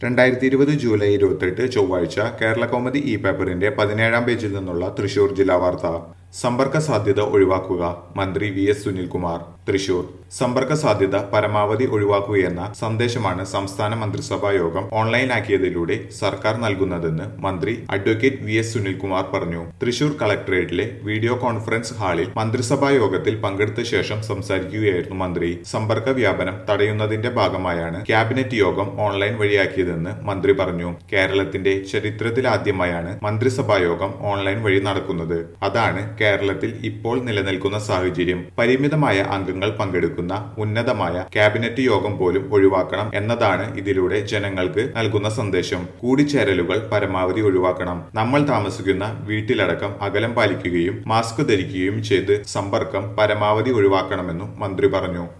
രണ്ടായിരത്തി ഇരുപത് ജൂലൈ ഇരുപത്തെട്ട് ചൊവ്വാഴ്ച കേരള കൗമുദി ഇ പേപ്പറിന്റെ പതിനേഴാം പേജിൽ നിന്നുള്ള തൃശൂർ ജില്ലാ വാർത്ത സമ്പർക്ക സാധ്യത ഒഴിവാക്കുക മന്ത്രി വി എസ് സുനിൽകുമാർ തൃശൂർ സമ്പർക്ക സാധ്യത പരമാവധി ഒഴിവാക്കുകയെന്ന സന്ദേശമാണ് സംസ്ഥാന മന്ത്രിസഭാ യോഗം ഓൺലൈനാക്കിയതിലൂടെ സർക്കാർ നൽകുന്നതെന്ന് മന്ത്രി അഡ്വക്കേറ്റ് വി എസ് സുനിൽകുമാർ പറഞ്ഞു തൃശൂർ കളക്ടറേറ്റിലെ വീഡിയോ കോൺഫറൻസ് ഹാളിൽ മന്ത്രിസഭാ യോഗത്തിൽ പങ്കെടുത്ത ശേഷം സംസാരിക്കുകയായിരുന്നു മന്ത്രി സമ്പർക്ക വ്യാപനം തടയുന്നതിന്റെ ഭാഗമായാണ് ക്യാബിനറ്റ് യോഗം ഓൺലൈൻ വഴിയാക്കിയതെന്ന് മന്ത്രി പറഞ്ഞു കേരളത്തിന്റെ ചരിത്രത്തിലാദ്യമായാണ് മന്ത്രിസഭാ യോഗം ഓൺലൈൻ വഴി നടക്കുന്നത് അതാണ് കേരളത്തിൽ ഇപ്പോൾ നിലനിൽക്കുന്ന സാഹചര്യം പരിമിതമായ അംഗങ്ങൾ പങ്കെടുക്കുന്ന ഉന്നതമായ ക്യാബിനറ്റ് യോഗം പോലും ഒഴിവാക്കണം എന്നതാണ് ഇതിലൂടെ ജനങ്ങൾക്ക് നൽകുന്ന സന്ദേശം കൂടിച്ചേരലുകൾ പരമാവധി ഒഴിവാക്കണം നമ്മൾ താമസിക്കുന്ന വീട്ടിലടക്കം അകലം പാലിക്കുകയും മാസ്ക് ധരിക്കുകയും ചെയ്ത് സമ്പർക്കം പരമാവധി ഒഴിവാക്കണമെന്നും മന്ത്രി പറഞ്ഞു